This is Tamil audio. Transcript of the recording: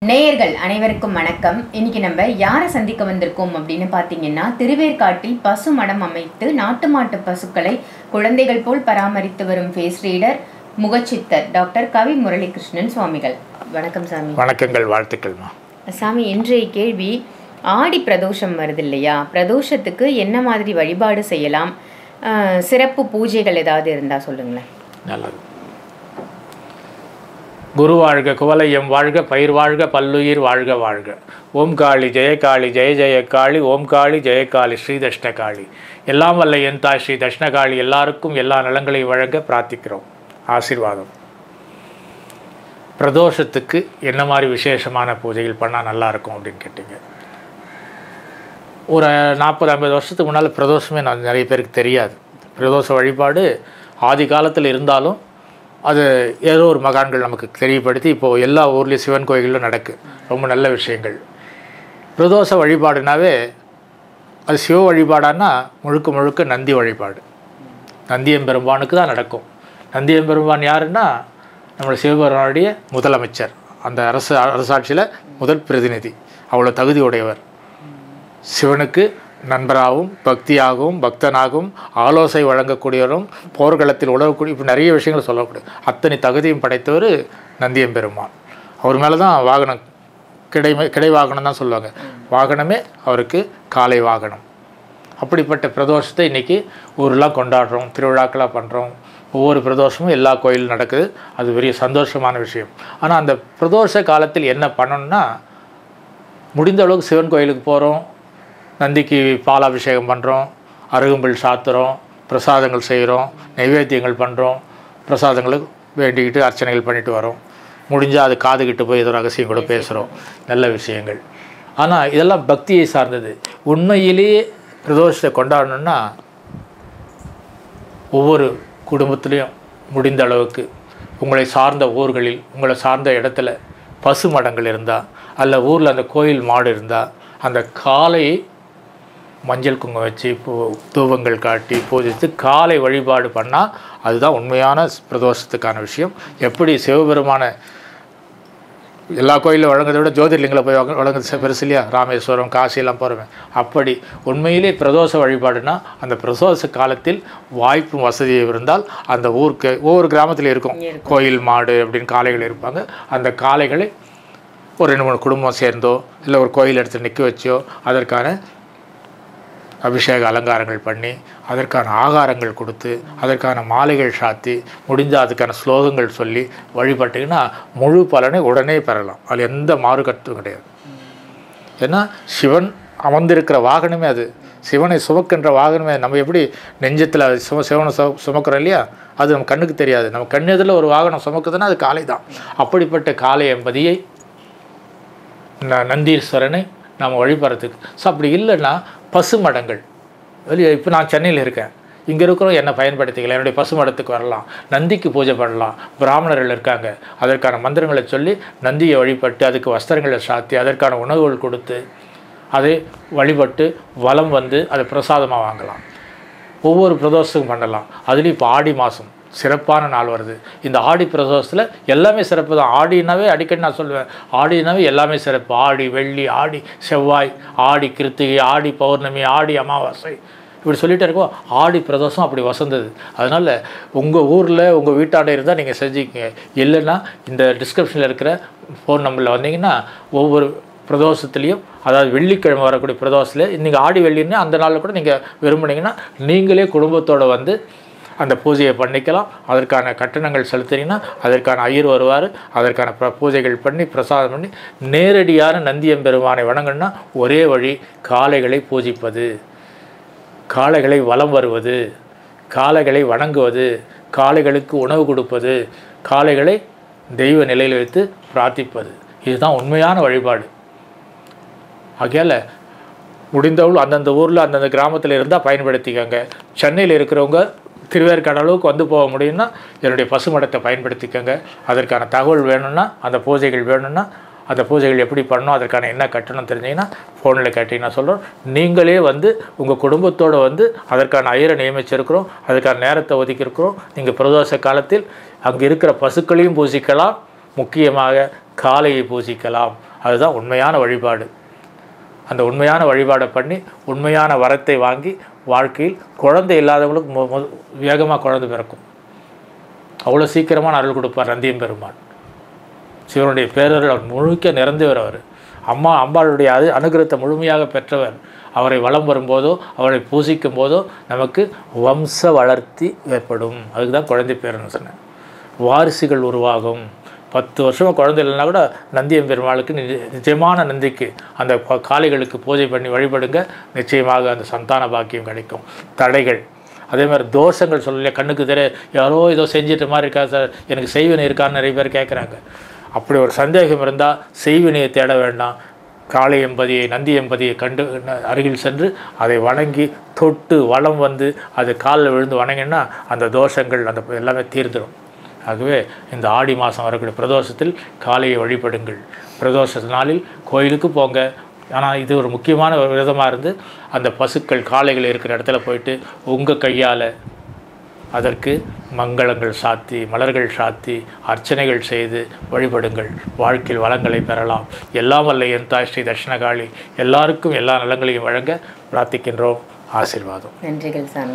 நேயர்கள் அனைவருக்கும் வணக்கம் இன்னைக்கு நம்ம யாரை சந்திக்க வந்திருக்கோம் அப்படின்னு பார்த்தீங்கன்னா திருவேற்காட்டில் பசு மடம் அமைத்து நாட்டு மாட்டு பசுக்களை குழந்தைகள் போல் பராமரித்து வரும் ஃபேஸ் ரீடர் முகச்சித்தர் டாக்டர் கவி முரளிகிருஷ்ணன் சுவாமிகள் வணக்கம் சாமி வணக்கங்கள் வாழ்த்துக்கள்மா சாமி இன்றைய கேள்வி ஆடி பிரதோஷம் வருது இல்லையா பிரதோஷத்துக்கு என்ன மாதிரி வழிபாடு செய்யலாம் அஹ், சிறப்பு பூஜைகள் ஏதாவது இருந்தால் சொல்லுங்களேன் நல்லது குரு வாழ்க குவலயம் வாழ்க பயிர் வாழ்க பல்லுயிர் வாழ்க வாழ்க ஓம் காளி ஜெயகாளி ஜெய ஜெய காளி ஓம் காளி ஜெயகாளி ஸ்ரீ தஷ்ணகாளி எல்லாம் வல்ல என் தாய் ஸ்ரீ தஷ்ணகாளி எல்லாருக்கும் எல்லா நலங்களையும் வழங்க பிரார்த்திக்கிறோம் ஆசீர்வாதம் பிரதோஷத்துக்கு என்ன மாதிரி விசேஷமான பூஜைகள் பண்ணால் நல்லா இருக்கும் அப்படின்னு கேட்டீங்க ஒரு நாற்பது ஐம்பது வருஷத்துக்கு முன்னால் பிரதோஷமே நான் நிறைய பேருக்கு தெரியாது பிரதோஷ வழிபாடு ஆதி காலத்தில் இருந்தாலும் அது ஏதோ ஒரு மகான்கள் நமக்கு தெரியப்படுத்தி இப்போது எல்லா ஊர்லேயும் சிவன் கோயில்களும் நடக்கு ரொம்ப நல்ல விஷயங்கள் பிரதோஷ வழிபாடுனாவே அது சிவ வழிபாடான்னா முழுக்க முழுக்க நந்தி வழிபாடு நந்தியம்பெருமானுக்கு தான் நடக்கும் நந்தியம்பெருமான் யாருன்னா நம்ம சிவபெருமானுடைய முதலமைச்சர் அந்த அரசு அரசாட்சியில் முதல் பிரதிநிதி அவ்வளோ தகுதி உடையவர் சிவனுக்கு நண்பராகவும் பக்தியாகவும் பக்தனாகவும் ஆலோசனை வழங்கக்கூடியவரும் போர்க்களத்தில் உழவக்கூடிய இப்படி நிறைய விஷயங்கள் சொல்லக்கூடிய அத்தனை தகுதியும் படைத்தவர் நந்தியம்பெருமான் அவர் மேலே தான் வாகனம் கிடை கிடை வாகனம் தான் சொல்லுவாங்க வாகனமே அவருக்கு காலை வாகனம் அப்படிப்பட்ட பிரதோஷத்தை இன்றைக்கி ஊரெலாம் கொண்டாடுறோம் திருவிழாக்களாக பண்ணுறோம் ஒவ்வொரு பிரதோஷமும் எல்லா கோயிலும் நடக்குது அது பெரிய சந்தோஷமான விஷயம் ஆனால் அந்த பிரதோஷ காலத்தில் என்ன பண்ணணும்னா முடிந்த அளவுக்கு சிவன் கோயிலுக்கு போகிறோம் நந்திக்கு பாலாபிஷேகம் பண்ணுறோம் அருகம்புல் சாத்துறோம் பிரசாதங்கள் செய்கிறோம் நைவேத்தியங்கள் பண்ணுறோம் பிரசாதங்களுக்கு வேண்டிக்கிட்டு அர்ச்சனைகள் பண்ணிட்டு வரோம் முடிஞ்சால் அது காதுகிட்டு போய் ஏதோ ரகசியம் கூட பேசுகிறோம் நல்ல விஷயங்கள் ஆனால் இதெல்லாம் பக்தியை சார்ந்தது உண்மையிலேயே பிரதோஷத்தை கொண்டாடணும்னா ஒவ்வொரு குடும்பத்துலேயும் முடிந்த அளவுக்கு உங்களை சார்ந்த ஊர்களில் உங்களை சார்ந்த இடத்துல பசு மடங்கள் இருந்தால் அல்ல ஊரில் அந்த கோயில் மாடு இருந்தால் அந்த காலை மஞ்சள் குங்குமம் வச்சு பூ தூபங்கள் காட்டி பூஜித்து காலை வழிபாடு பண்ணால் அதுதான் உண்மையான பிரதோஷத்துக்கான விஷயம் எப்படி சிவபெருமான எல்லா கோயிலும் வழங்குறதை விட ஜோதிர்லிங்களை போய் வழங்க- வழங்குறது ச- பெருசு இல்லையா ராமேஸ்வரம் காசியெல்லாம் போகிறோமே அப்படி உண்மையிலே பிரதோஷ வழிபாடுனா அந்த பிரதோஷ காலத்தில் வாய்ப்பும் வசதி இருந்தால் அந்த ஊருக்கு ஒவ்வொரு கிராமத்தில் இருக்கும் கோயில் மாடு அப்படின்னு காளைகள் இருப்பாங்க அந்த காளைகளை ஒரு ரெண்டு மூணு குடும்பம் சேர்ந்தோ இல்லை ஒரு கோயில் எடுத்து நிற்க வச்சோ அதற்கான அபிஷேக அலங்காரங்கள் பண்ணி அதற்கான ஆகாரங்கள் கொடுத்து அதற்கான மாலைகள் சாத்தி முடிஞ்சால் அதுக்கான ஸ்லோகங்கள் சொல்லி வழிபட்டிங்கன்னா முழு பலனை உடனே பெறலாம் அதில் எந்த மாறுகட்டும் கிடையாது ஏன்னா சிவன் அமர்ந்திருக்கிற வாகனமே அது சிவனை சுமக்கின்ற வாகனமே நம்ம எப்படி நெஞ்சத்தில் சும சிவனை சு சுமக்கிறோம் இல்லையா அது நம்ம கண்ணுக்கு தெரியாது நம்ம கண்ணெதில் ஒரு வாகனம் சுமக்குதுன்னா அது காலை தான் அப்படிப்பட்ட காலை என்பதியை ந- நந்தீஸ்வரனை நாம் வழிபடுறதுக்கு ஸோ அப்படி இல்லைன்னா பசு மடங்கள் வெளியே இப்போ நான் சென்னையில் இருக்கேன் இங்கே இருக்கிறோம் என்னை பயன்படுத்திக்கலாம் என்னுடைய பசு மடத்துக்கு வரலாம் நந்திக்கு பூஜை பண்ணலாம் பிராமணர்கள் இருக்காங்க அதற்கான மந்திரங்களை சொல்லி நந்தியை வழிபட்டு அதுக்கு வஸ்திரங்களை சாத்தி அதற்கான உணவுகள் கொடுத்து அதை வழிபட்டு வலம் வந்து அதை பிரசாதமாக வாங்கலாம் ஒவ்வொரு பிரதோஷத்துக்கும் பண்ணலாம் அதுலேயும் இப்போ ஆடி மாதம் சிறப்பான நாள் வருது இந்த ஆடி பிரதோஷத்தில் எல்லாமே சிறப்பு தான் ஆடினாவே அடிக்கடி நான் சொல்லுவேன் ஆடினாவே எல்லாமே சிறப்பு ஆடி வெள்ளி ஆடி செவ்வாய் ஆடி கிருத்திகை ஆடி பௌர்ணமி ஆடி அமாவாசை இப்படி சொல்லிட்டே இருக்கோம் ஆடி பிரதோஷம் அப்படி வசந்தது அதனால் உங்கள் ஊரில் உங்கள் வீட்டாண்ட இருந்தால் நீங்கள் செஞ்சுக்கங்க இல்லைன்னா இந்த டிஸ்கிரிப்ஷனில் இருக்கிற ஃபோன் நம்பரில் வந்தீங்கன்னா ஒவ்வொரு பிரதோஷத்துலேயும் அதாவது வெள்ளிக்கிழமை வரக்கூடிய பிரதோஷத்தில் நீங்கள் ஆடி வெள்ளின்னா அந்த நாளில் கூட நீங்கள் விரும்புனீங்கன்னா நீங்களே குடும்பத்தோடு வந்து அந்த பூஜையை பண்ணிக்கலாம் அதற்கான கட்டணங்கள் செலுத்தினீங்கன்னா அதற்கான ஐயர் வருவார் அதற்கான பிர பூஜைகள் பண்ணி பிரசாதம் பண்ணி நேரடியான நந்தியம்பெருமானை வணங்கணும்னா ஒரே வழி காளைகளை பூஜிப்பது காளைகளை வலம் வருவது காளைகளை வணங்குவது காளைகளுக்கு உணவு கொடுப்பது காளைகளை தெய்வ நிலையில் வைத்து பிரார்த்திப்பது இதுதான் உண்மையான வழிபாடு ஆகையால் முடிந்தவள் அந்தந்த ஊரில் அந்தந்த கிராமத்தில் இருந்தால் பயன்படுத்திக்கோங்க சென்னையில் இருக்கிறவங்க திருவேற்காடு அளவுக்கு வந்து போக முடியும்னா என்னுடைய பசுமடத்தை பயன்படுத்திக்கோங்க அதற்கான தகவல் வேணும்னா அந்த பூஜைகள் வேணும்னா அந்த பூஜைகள் எப்படி பண்ணணும் அதற்கான என்ன கட்டணம் தெரிஞ்சீங்கன்னா ஃபோனில் கேட்டிங்கன்னா சொல்கிறோம் நீங்களே வந்து உங்கள் குடும்பத்தோடு வந்து அதற்கான ஐயரை நியமிச்சிருக்கிறோம் அதுக்கான நேரத்தை ஒதுக்கியிருக்கிறோம் நீங்கள் பிரதோஷ காலத்தில் அங்கே இருக்கிற பசுக்களையும் பூஜிக்கலாம் முக்கியமாக காளையை பூஜிக்கலாம் அதுதான் உண்மையான வழிபாடு அந்த உண்மையான வழிபாடை பண்ணி உண்மையான வரத்தை வாங்கி வாழ்க்கையில் குழந்தை இல்லாதவங்களுக்கு மொ மொ வேகமாக குழந்தை பிறக்கும் அவ்வளோ சீக்கிரமான அருள் கொடுப்பார் நந்தியம் பெருமான் சிவனுடைய பேரருள் அவர் முழுக்க நிறந்தவர் அவர் அம்மா அம்பாளுடைய அது அனுகிரகத்தை முழுமையாக பெற்றவர் அவரை வலம் வரும்போதோ அவரை பூசிக்கும் போதோ நமக்கு வம்ச வளர்த்தி ஏற்படும் அதுக்கு தான் குழந்தை பேருன்னு சொன்னேன் வாரிசுகள் உருவாகும் பத்து வருஷமாக குழந்தை இல்லைன்னா கூட நந்தியம் பெருமாளுக்கு நிஜ- நிஜமான நந்திக்கு அந்த ப- காளைகளுக்கு பூஜை பண்ணி வழிபடுங்க நிச்சயமாக அந்த சந்தான பாக்கியம் கிடைக்கும் தடைகள் அதே மாதிரி தோஷங்கள் சொல்லலையே கண்ணுக்கு தெரிய யாரோ ஏதோ செஞ்சிட்ட மாதிரி இருக்கா சார் எனக்கு செய்வினை இருக்கான்னு நிறைய பேர் கேட்குறாங்க அப்படி ஒரு சந்தேகம் இருந்தால் செய்வினையை தேட வேண்டாம் காளை எம்பதியை நந்தி எம்பதியை கண்டு ந- அருகில் சென்று அதை வணங்கி தொட்டு வலம் வந்து அது காலில் விழுந்து வணங்கினா அந்த தோஷங்கள் அந்த எல்லாமே தீர்ந்துடும் ஆகவே இந்த ஆடி மாதம் வரக்கூடிய பிரதோஷத்தில் காளையை வழிபடுங்கள் பிரதோஷ நாளில் கோயிலுக்கு போங்க ஆனால் இது ஒரு முக்கியமான ஒரு விரதமாக இருந்து அந்த பசுக்கள் காளைகள் இருக்கிற இடத்துல போயிட்டு உங்கள் கையால் அதற்கு மங்களங்கள் சாத்தி மலர்கள் சாத்தி அர்ச்சனைகள் செய்து வழிபடுங்கள் வாழ்க்கையில் வளங்களை பெறலாம் எல்லாம் வல்ல என் தாய் ஸ்ரீ தட்சிணகாளி எல்லாருக்கும் எல்லா நலங்களையும் வழங்க பிரார்த்திக்கின்றோம் ஆசீர்வாதம் நன்றிகள் சாமி